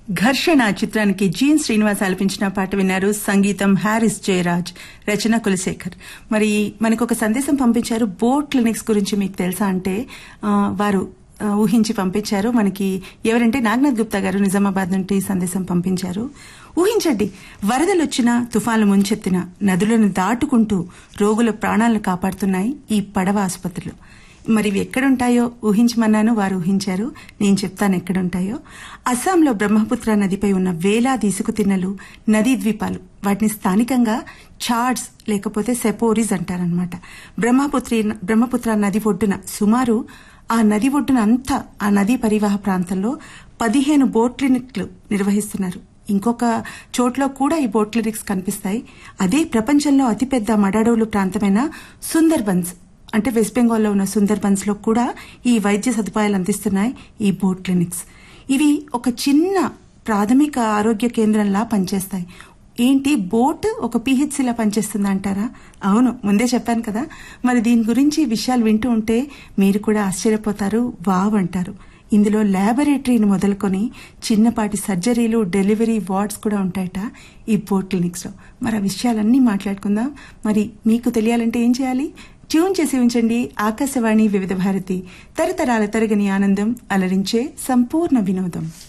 ఘర్షణ చిత్రానికి జీన్ శ్రీనివాస్ ఆలపించిన పాట విన్నారు సంగీతం హ్యారిస్ జయరాజ్ రచన కులశేఖర్ మరి మనకు ఒక సందేశం పంపించారు బోట్ క్లినిక్స్ గురించి మీకు తెలుసా అంటే ఆ, వారు ఆ, ఊహించి పంపించారు మనకి ఎవరంటే నాగనాథ్ గుప్తా గారు నిజామాబాద్ నుండి సందేశం పంపించారు ఊహించండి వరదలు వచ్చినా తుఫాన్లు ముంచెత్తిన నదులను దాటుకుంటూ రోగుల ప్రాణాలను కాపాడుతున్నాయి ఈ పడవ ఆసుపత్రులు మరి ఇవి ఎక్కడుంటాయో ఊహించమన్నాను వారు ఊహించారు నేను చెప్తాను ఎక్కడుంటాయో అస్సాంలో బ్రహ్మపుత్ర నదిపై ఉన్న వేలాది ఇసుక తిన్నెలు నదీ ద్వీపాలు వాటిని స్థానికంగా చార్డ్స్ లేకపోతే సెపోరీస్ అంటారనమాట బ్రహ్మపుత్రి బ్రహ్మపుత్ర నది ఒడ్డున సుమారు ఆ నది ఒడ్డున అంతా ఆ నదీ పరివాహ ప్రాంతంలో పదిహేను బోట్ క్లినిక్లు నిర్వహిస్తున్నారు ఇంకొక చోట్ల కూడా ఈ బోట్ క్లినిక్స్ కనిపిస్తాయి అదే ప్రపంచంలో అతిపెద్ద మడాడోలు ప్రాంతమైన సుందర్బన్స్ అంటే వెస్ట్ బెంగాల్లో ఉన్న సుందర్బన్స్ లో కూడా ఈ వైద్య సదుపాయాలు అందిస్తున్నాయి ఈ బోట్ క్లినిక్స్ ఇవి ఒక చిన్న ప్రాథమిక ఆరోగ్య కేంద్రంలా పనిచేస్తాయి ఏంటి బోట్ ఒక పిహెచ్సిలా పనిచేస్తుంది అంటారా అవును ముందే చెప్పాను కదా మరి దీని గురించి విషయాలు వింటూ ఉంటే మీరు కూడా ఆశ్చర్యపోతారు వావ్ అంటారు ఇందులో ల్యాబొరేటరీని మొదలుకొని చిన్నపాటి సర్జరీలు డెలివరీ వార్డ్స్ కూడా ఉంటాయట ఈ బోట్ క్లినిక్స్ లో మరి ఆ విషయాలన్నీ మాట్లాడుకుందాం మరి మీకు తెలియాలంటే ఏం చేయాలి ట్యూన్ చేసి ఉంచండి ఆకాశవాణి వివిధ భారతి తరతరాల తరగని ఆనందం అలరించే సంపూర్ణ వినోదం